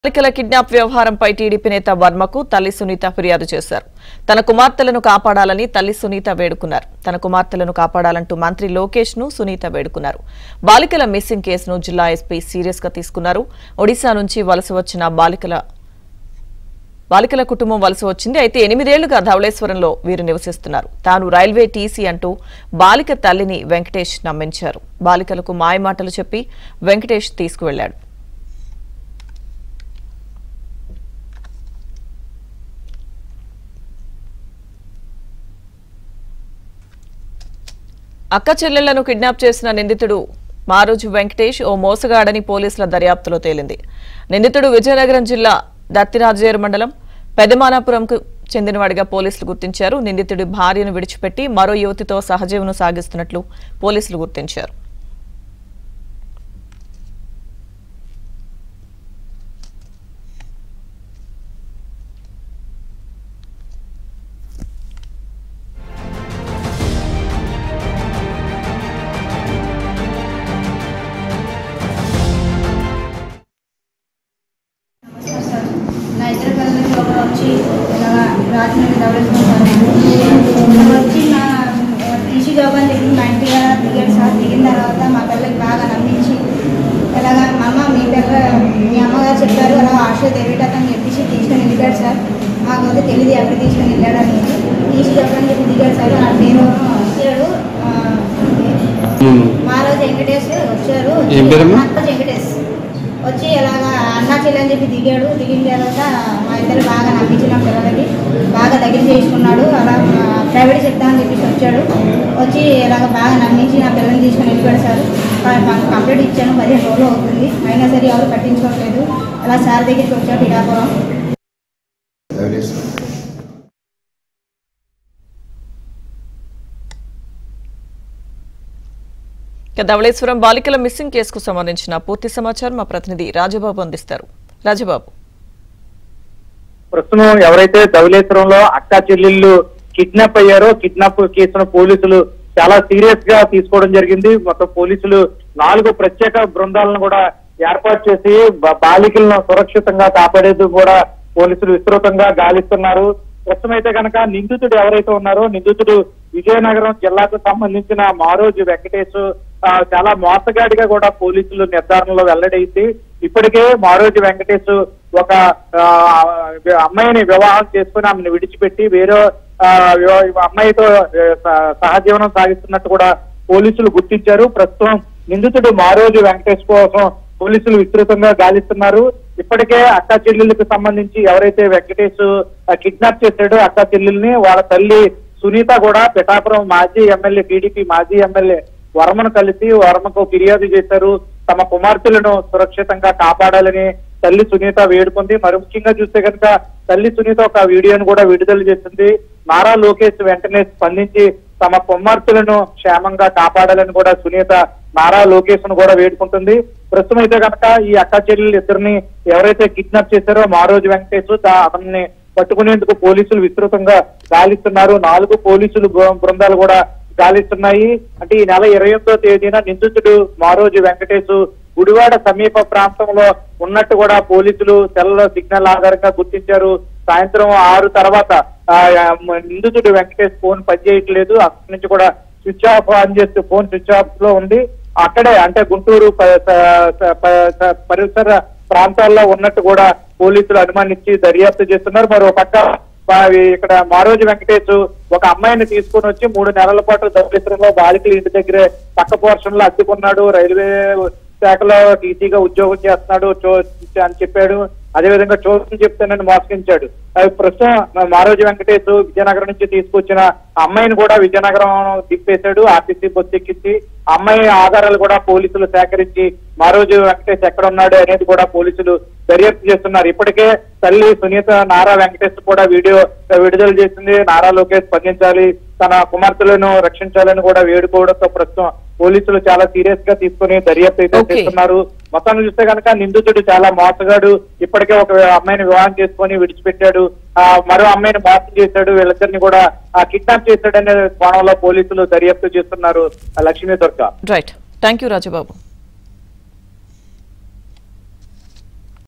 బాలికల కిడ్నాప్ వ్యవహారంపై టీడీపీ నేత వర్మకు తల్లి సునీత ఫిర్యాదు చేశారు తన కుమార్తెలను కాపాడాలని తల్లి సునీత వేడుకున్నారు తన కుమార్తెలను కాపాడాలంటూ మంత్రి లోకేష్ ను సునీత వేడుకున్నారు బాలికల మిస్సింగ్ కేసును జిల్లా ఎస్పీ సీరియస్ గా తీసుకున్నారు ఒడిశా నుంచి వలస వచ్చిన బాలికల బాలికల కుటుంబం వలస వచ్చింది అయితే ఎనిమిదేళ్లుగా ధవళేశ్వరంలో వీరు నివసిస్తున్నారు తాను రైల్వే టీసీ అంటూ బాలిక తల్లిని వెంకటేష్ నమ్మించారు బాలికలకు మాయమాటలు చెప్పి వెంకటేష్ తీసుకువెళ్లాడు అక్క చెల్లెళ్లను కిడ్నాప్ చేసిన నిందితుడు మారోజు వెంకటేష్ ఓ మోసగాడని పోలీసుల దర్యాప్తులో తేలింది నిందితుడు విజయనగరం జిల్లా దత్తిరాజేరు మండలం పెదమానాపురంకు చెందినవాడిగా పోలీసులు గుర్తించారు నిందితుడి భార్యను విడిచిపెట్టి మరో యువతితో సహజీవనం సాగిస్తున్నట్లు పోలీసులు గుర్తించారు నా ఇద్దరు పిల్లలకి ఒకరు వచ్చి ఇలాగా రాత్రి నుండి దవడేసుకుంటారు వచ్చి నా టీసీ జాబ్ అని చెప్పి మా ఇంటి దగ్గర దిగాడు సార్ దిగిన తర్వాత మా పిల్లలకి బాగా నమ్మించి ఇలాగా మా అమ్మ మీ పిల్ల మీ అమ్మగారు చెప్పారు అలా హాస్టల్ తెలియటని చెప్పేసి తీసుకొని వెళ్ళాడు సార్ మాకు అయితే తెలియదు ఎక్కడ తీసుకొని వెళ్ళాడని టీసీ జాబ్ అని చెప్పి దిగాడు సార్ నా పేరు వచ్చాడు ఆ, మారోజు వెంకటేష్ వచ్చారు ఏం పేరమ్మా? మారోజు వెంకటేష్ వచ్చి ఇలాగా అన్నా చెల్లి అని చెప్పి దిగాడు దిగిన తర్వాత మా ఇద్దరు బాగా నమ్మించిన పిల్లలకి బాగా దగ్గర చేసుకున్నాడు అలా ఆ, ప్రైవేట్ చెప్తా అని చెప్పేసి వచ్చాడు వచ్చి ఇలాగ బాగా నమ్మించి నా పిల్లల్ని తీసుకొని వెళ్ళిపోయాడు సార్ క- క- కంప్లీట్ ఇచ్చాను పదిహేను రోజులు అవుతుంది అయినా సరే ఎవరు పట్టించుకోవట్లేదు అలా సార్ దగ్గరికి వచ్చాడు ఇడాపురం ఇక ధవళేశ్వరం బాలికల మిస్సింగ్ కేసుకు సంబంధించిన పూర్తి సమాచారం మా ప్రతినిధి రాజబాబు అందిస్తారు రాజబాబు ప్రస్తుతం ఎవరైతే ధవళేశ్వరంలో అక్కా చెల్లెళ్ళు కిడ్నాప్ అయ్యారో కిడ్నాప్ కేసును పోలీసులు చాలా సీరియస్ గా తీసుకోవడం జరిగింది మొత్తం పోలీసులు నాలుగు ప్రత్యేక బృందాలను కూడా ఏర్పాటు చేసి బ- బాలికలను సురక్షితంగా కాపాడేందుకు కూడా పోలీసులు విస్తృతంగా గాలిస్తున్నారు ప్రస్తుతం అయితే కనుక నిందితుడు ఎవరైతే ఉన్నారో నిందితుడు విజయనగరం జిల్లాకు సంబంధించిన మారోజు వెంకటేష్ ఆ, చాలా మోసగాడిగా కూడా పోలీసులు నిర్ధారణలో వెల్లడైంది ఇప్పటికే మారోజు వెంకటేష్ ఒక ఆ, అమ్మాయిని వివాహం చేసుకుని ఆమెను విడిచిపెట్టి వేరే ఆ, వివా- అమ్మాయితో ఆ, స- సహజీవనం సాగిస్తున్నట్టు కూడా పోలీసులు గుర్తించారు ప్రస్తుతం నిందితుడు మారోజు వెంకటేష్ కోసం పోలీసులు విస్తృతంగా గాలిస్తున్నారు ఇప్పటికే అక్కా చెల్లెళ్ళకి సంబంధించి ఎవరైతే వెంకటేష్ కిడ్నాప్ చేశాడో అక్కా చెల్లెల్ని వాళ్ళ తల్లి సునీత కూడా పిఠాపురం మాజీ ఎమ్మెల్యే టీడీపీ మాజీ ఎమ్మెల్యే వర్మను కలిసి వర్మకు ఫిర్యాదు చేశారు తమ కుమార్తెలను సురక్షితంగా కాపాడాలని తల్లి సునీత వేడుకుంది మరి ముఖ్యంగా చూస్తే కనుక తల్లి సునీత ఒక వీడియోను కూడా విడుదల చేసింది నారా లోకేష్ వెంటనే స్పందించి తమ కుమార్తెలను క్షేమంగా కాపాడాలని కూడా సునీత నారా లోకేష్ ను కూడా వేడుకుంటుంది ప్రస్తుతం అయితే కనుక ఈ అక్క చెల్లెలు ఇద్దరిని ఎవరైతే కిడ్నాప్ చేశారో మారోజు వెంకటేష్ దా- అతన్ని పట్టుకునేందుకు పోలీసులు విస్తృతంగా గాలిస్తున్నారు నాలుగు పోలీసులు బృ- బృందాలు కూడా గాలిస్తున్నాయి అంటే ఈ నెల ఇరవై ఎనిమిదో తేదీన నిందితుడు మారోజు వెంకటేష్ గుడివాడ సమీప ప్రాంతంలో ఉన్నట్టు కూడా పోలీసులు సెల్ సిగ్నల్ ఆధారంగా గుర్తించారు సాయంత్రం ఆరు తర్వాత ఆ, మ- నిందితుడు వెంకటేష్ ఫోన్ పనిచేయట్లేదు అక్కడి నుంచి కూడా స్విచ్ ఆఫ్ ఆన్ చేస్తే ఫోన్ స్విచ్ ఆఫ్ లో ఉంది అక్కడే అంటే గుంటూరు ప- స- స- ప- స- పరిసర ప్రాంతాల్లో ఉన్నట్టు కూడా పోలీసులు అనుమానించి దర్యాప్తు చేస్తున్నారు మరో పక్క వా- ఇక్కడ మారోజు వెంకటేష్ ఒక అమ్మాయిని తీసుకొని వచ్చి మూడు నెలల పాటు దళితులలో బాలికల ఇంటి దగ్గరే పక్క పోర్షన్ లో అద్దెకున్నాడు రైల్వే శాఖలో టీసీగా ఉద్యోగం చేస్తున్నాడు చో అని చెప్పాడు అదేవిధంగా చోటు చెప్తానని మోసగించాడు అది ప్రస్తుతం మారోజు వెంకటేష్ విజయనగరం నుంచి తీసుకొచ్చిన అమ్మాయిని కూడా విజయనగరం తిప్పేశాడు ఆర్టీసీ బస్సు ఎక్కించి అమ్మాయి ఆధారాలు కూడా పోలీసులు సేకరించి మారోజు వెంకటేష్ ఎక్కడ ఉన్నాడు అనేది కూడా పోలీసులు దర్యాప్తు చేస్తున్నారు ఇప్పటికే తల్లి సునీత నారా వెంకటేష్ కూడా వీడియో విడుదల చేసింది నారా లోకేష్ స్పందించాలి తన కుమార్తెలను రక్షించాలని కూడా వేడుకోవడంతో ప్రస్తుతం పోలీసులు చాలా సీరియస్ గా తీసుకుని దర్యాప్తు అయితే Okay. చేస్తున్నారు మొత్తాన్ని చూస్తే కనుక నిందితుడు చాలా మోసగాడు ఇప్పటికే ఒక అమ్మాయిని వివాహం చేసుకొని విడిచిపెట్టాడు ఆ మరో అమ్మాయిని మోసం చేశాడు వీళ్ళిద్దరిని కూడా కిడ్నాప్ చేశాడనే కోణంలో పోలీసులు దర్యాప్తు చేస్తున్నారు ఆ, Lakshmi Durga right thank you Rajababu